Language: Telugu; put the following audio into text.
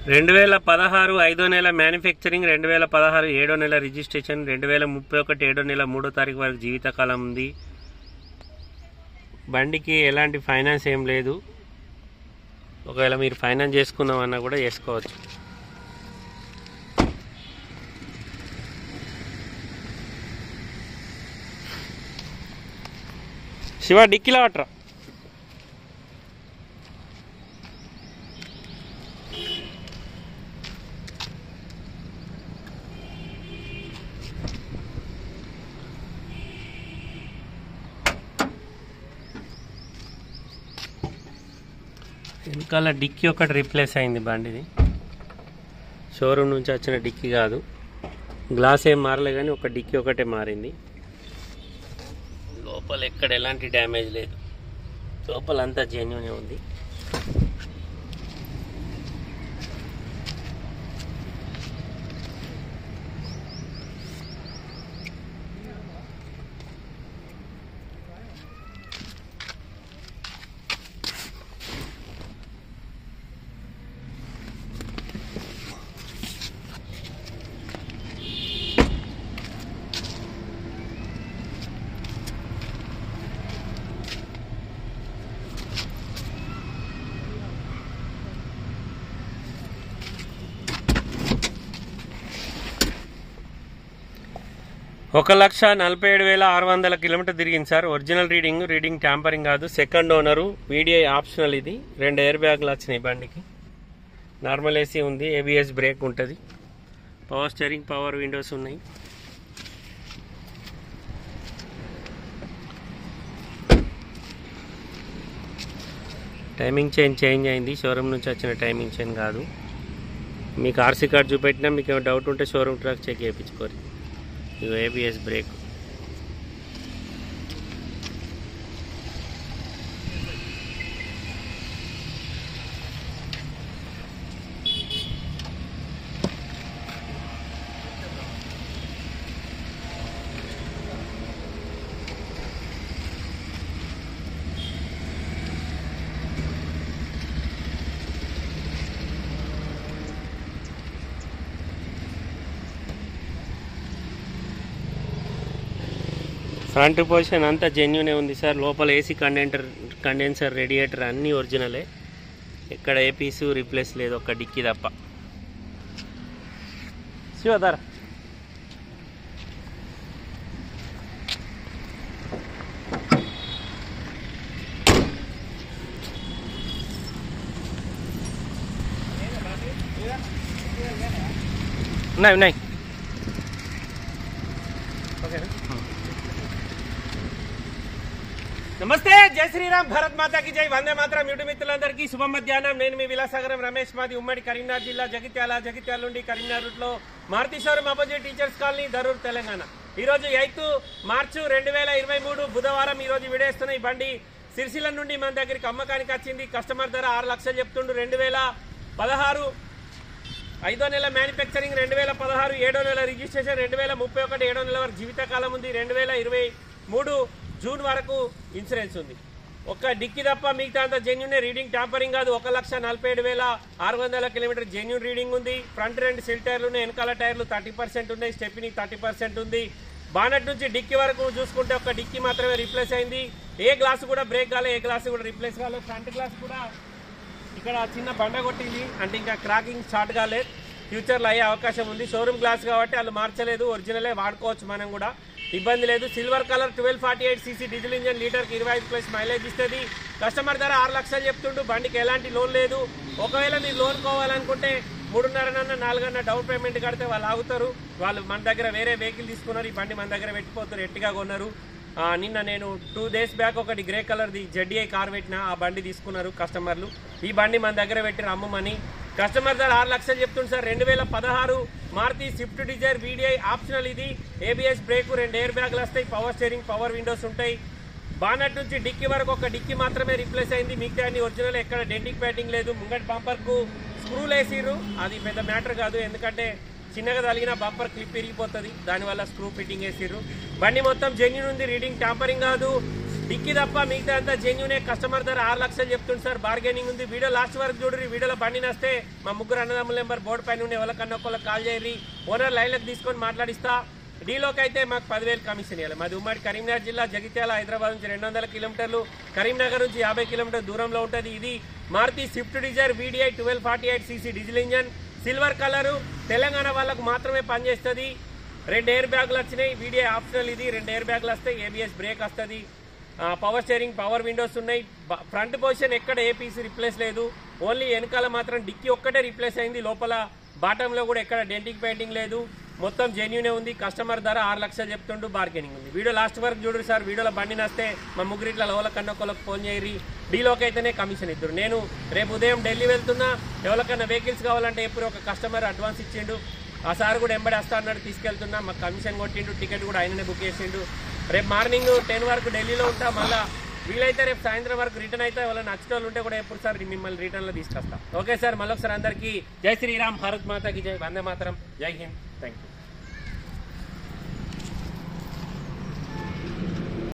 రెండు వేల పదహారు ఐదో నెల మ్యానుఫ్యాక్చరింగ్ రెండు వేల పదహారు ఏడో నెల రిజిస్ట్రేషన్ రెండు వేల ముప్పై ఒకటి ఏడో నెల మూడో తారీఖు వరకు జీవితకాలం ఉంది బండికి ఎలాంటి ఫైనాన్స్ ఏం లేదు ఒకవేళ మీరు ఫైనాన్స్ చేసుకుందామన్నా కూడా చేసుకోవచ్చు శివ డిక్కిలో పట్టరా వెనకాల డిక్కీ ఒకటి రీప్లేస్ అయింది బండిది షోరూమ్ నుంచి వచ్చిన డిక్కీ కాదు గ్లాస్ ఏం మారలే కానీ ఒక డిక్కీ ఒకటే మారింది లోపల ఎక్కడ ఎలాంటి డ్యామేజ్ లేదు లోపల అంతా జెన్యునే ఉంది ఒక లక్ష నలభై ఏడు వేల ఆరు వందల కిలోమీటర్ తిరిగింది sir original reading reading tampering కాదు సెకండ్ ఓనరు వీడిఐ ఆప్షనల్ ఇది రెండు ఎయిర్ బ్యాగ్లు వచ్చినాయి బండికి నార్మల్ ఏసీ ఉంది ఏబిఎస్ బ్రేక్ ఉంటుంది పవర్ స్టీరింగ్ పవర్ విండోస్ ఉన్నాయి టైమింగ్ చైన్ చేంజ్ అయింది షోరూమ్ నుంచి వచ్చిన టైమింగ్ చైన్ కాదు మీకు ఆర్సీ కార్డ్ చూపెట్టినా మీకు ఏమైనా డౌట్ ఉంటే షోరూమ్ ట్రాక్ చెక్ చేయించుకోరు ఇది ఏబిఎస్ బ్రేక్ ఫ్రంట్ పొజిషన్ అంతా జెన్యునే ఉంది సార్ లోపల ఏసీ కండెంటర్ కండెన్సర్ రేడియేటర్ అన్నీ ఒరిజినలే ఎక్కడ ఏ పీసు రీప్లేస్ లేదు ఒక్క డిక్కీ తప్ప శివధార ఉన్నాయి ఉన్నాయి ఓకేనా నమస్తే జై శ్రీరామ్ భరత్ మాతాకి జై వందే మాత్రం యూట్యూబ్ మిత్రులందరికీ శుభ మధ్యాహ్నం నేను మీ విలాసాగరం రమేష్ మాది ఉమ్మడి కరీంనగర్ జిల్లా జగిత్యాల జగిత్యాల నుండి కరీంనగర్ రూట్ లో Maruti showroom opposite teachers colony Darur Telangana ఈ రోజు ఎయిత్ మార్చు రెండు వేల ఇరవై మూడు బుధవారం ఈ రోజు విడేస్తున్న ఈ బండి సిరిసిల్ల నుండి మన దగ్గరికి అమ్మకానికి వచ్చింది కస్టమర్ ధర ఆరు లక్షలు చెప్తుండు రెండు వేల పదహారు ఐదో నెల మ్యానుఫ్యాక్చరింగ్ రెండు వేల పదహారు ఏడో నెల రిజిస్ట్రేషన్ రెండు వేల ముప్పై ఒకటి ఏడో నెల వరకు జీవితకాలం ఉంది రెండు వేల ఇరవై మూడు జూన్ వరకు ఇన్సూరెన్స్ ఉంది ఒక్క డిక్కి తప్ప మిగతా అంతా జెన్యున్ రీడింగ్ ట్యాంపరింగ్ కాదు ఒక లక్ష నలభై ఏడు వేల ఆరు వందల కిలోమీటర్ జెన్యున్ రీడింగ్ ఉంది ఫ్రంట్ రెండు సిల్ టైర్లు ఉన్నాయి వెనకాల టైర్లు థర్టీ పర్సెంట్ ఉన్నాయి స్టెప్ని థర్టీ పర్సెంట్ ఉంది బానట్ నుంచి డిక్కి వరకు చూసుకుంటే ఒక డిక్కి మాత్రమే రీప్లేస్ అయింది ఏ గ్లాస్ కూడా బ్రేక్ కాలే ఏ గ్లాస్ కూడా రీప్లేస్ కాలేదు ఫ్రంట్ గ్లాస్ కూడా ఇక్కడ చిన్న బండ కొట్టింది అంటే ఇంకా క్రాకింగ్ స్టార్ట్ కాలేదు ఫ్యూచర్లో అయ్యే అవకాశం ఉంది షోరూమ్ గ్లాస్ కాబట్టి వాళ్ళు మార్చలేదు ఒరిజినలే వాడుకోవచ్చు మనం కూడా ఇబ్బంది లేదు silver colour twelve forty eight CC diesel engine లీటర్కి ఇరవై ఐదు ప్లస్ మైలేజ్ ఇస్తుంది కస్టమర్ ధర ఆరు లక్షలు చెప్తుండు బండికి ఎలాంటి లోన్ లేదు ఒకవేళ మీరు లోన్ కోవాలనుకుంటే మూడున్నరనన్న నాలుగన్న డౌన్ పేమెంట్ కడితే వాళ్ళు ఆగుతారు వాళ్ళు మన దగ్గర వేరే వెహికల్ తీసుకున్నారు ఈ బండి మన దగ్గర పెట్టిపోతారు ఎట్టిగా కొన్నారు ఆ, నిన్న నేను టూ డేస్ బ్యాక్ ఒకటి గ్రే కలర్ది జెడ్డీఐ కార్ పెట్టిన ఆ బండి తీసుకున్నారు కస్టమర్లు ఈ బండి మన దగ్గర పెట్టి అమ్మమని కస్టమర్ ధర ఆరు లక్షలు చెప్తుంది సార్ రెండు వేల పదహారు Maruti Swift Dzire VDI optional ఇది ఏబిఎస్ బ్రేక్ రెండు ఎయిర్ బ్యాగ్లు వస్తాయి పవర్ స్టీరింగ్ పవర్ విండోస్ ఉంటాయి బానట్ నుంచి డిక్కీ వరకు ఒక డిక్కీ మాత్రమే రీప్లేస్ అయింది మిగతా అన్ని ఒరిజినల్ ఎక్కడ డెంటింగ్ బ్యాటింగ్ లేదు ముంగట్ బంపర్ కు స్క్రూలు వేసిర్రు అది పెద్ద మ్యాటర్ కాదు ఎందుకంటే చిన్నగా తగిలిన బంపర్ క్లిప్ విరిగిపోతుంది దానివల్ల స్క్రూ ఫిట్టింగ్ వేసిర్రు బండి మొత్తం జెన్యున్ ఉంది రీడింగ్ టాంపరింగ్ కాదు డిక్కి తప్ప మిగతా అంతా జెన్యునే కస్టమర్ ధర ఆరు లక్షలు చెప్తుంది సార్ బార్గెనింగ్ ఉంది వీడియో లాస్ట్ వరకు చూడరి వీడియోలో బండి నస్తే మా ముగ్గురు అన్నదమ్ముల నెంబర్ బోర్డు పైన ఉండే ఎవరికన్నా ఒకళ్ళకి కాల్ చేయరి ఓనర్ లైన్లకు తీసుకొని మాట్లాడిస్తా డీలోకి అయితే మాకు పదివేలు కమిషన్ ఇవ్వాలి మాది ఉమ్మడి కరీంనగర్ జిల్లా జగిత్యాల హైదరాబాద్ నుంచి రెండు వందల కిలోమీటర్లు కరీంనగర్ నుంచి యాభై కిలోమీటర్ దూరంలో ఉంటుంది ఇది Maruti Swift Dzire VDI twelve forty eight CC diesel engine silver colour Telangana వాళ్ళకు మాత్రమే పనిచేస్తుంది రెండు ఎయిర్ బ్యాగులు వచ్చినాయి వీడియో ఆప్షనల్ ఇది రెండు ఎయిర్ బ్యాగులు వస్తాయి ఏబిఎస్ బ్రేక్ వస్తుంది పవర్ స్టీరింగ్ పవర్ విండోస్ ఉన్నాయి బ- ఫ్రంట్ పొజిషన్ ఎక్కడ ఏపీసీ రిప్లేస్ లేదు ఓన్లీ వెనకాల మాత్రం డిక్కీ ఒక్కటే రిప్లేస్ అయింది లోపల బాటంలో కూడా ఎక్కడ డెంటింగ్ పెయింటింగ్ లేదు మొత్తం జెన్యునే ఉంది కస్టమర్ ధర ఆరు లక్షలు చెప్తుంటూ బార్గెనింగ్ ఉంది వీడియో లాస్ట్ వరకు చూడరు సార్ వీడియోలో బండి నస్తే మా ముగ్గురిట్ల లోల కన్నొక్కలకు ఫోన్ చేయరి డీలోకి అయితేనే కమిషన్ ఇద్దరు నేను రేపు ఉదయం ఢిల్లీ వెళ్తున్నా ఎవరికన్నా వెహికల్స్ కావాలంటే ఎప్పుడు ఒక కస్టమర్ అడ్వాన్స్ ఇచ్చిండు ఆ సార్ కూడా ఎంబడి వస్తా అన్నాడు తీసుకెళ్తున్నా మాకు కమిషన్ కొట్టిండు టికెట్ కూడా ఆయననే బుక్ చేసిండు రేపు మార్నింగ్ టెన్ వరకు ఢిల్లీలో ఉంటా మళ్ళా వీలైతే రేపు సాయంత్రం వరకు రిటర్న్ అయితే ఎవరైనా నచ్చిన వాళ్ళు ఉంటే కూడా ఎప్పుడు సార్ మిమ్మల్ని రిటర్న్ లో తీసుకొస్తా ఓకే సార్ మళ్ళొకసారి అందరికీ జై శ్రీరామ్ భారత్ మాతాకి జై వందే మాతరం జై హింద్ థ్యాంక్ యూ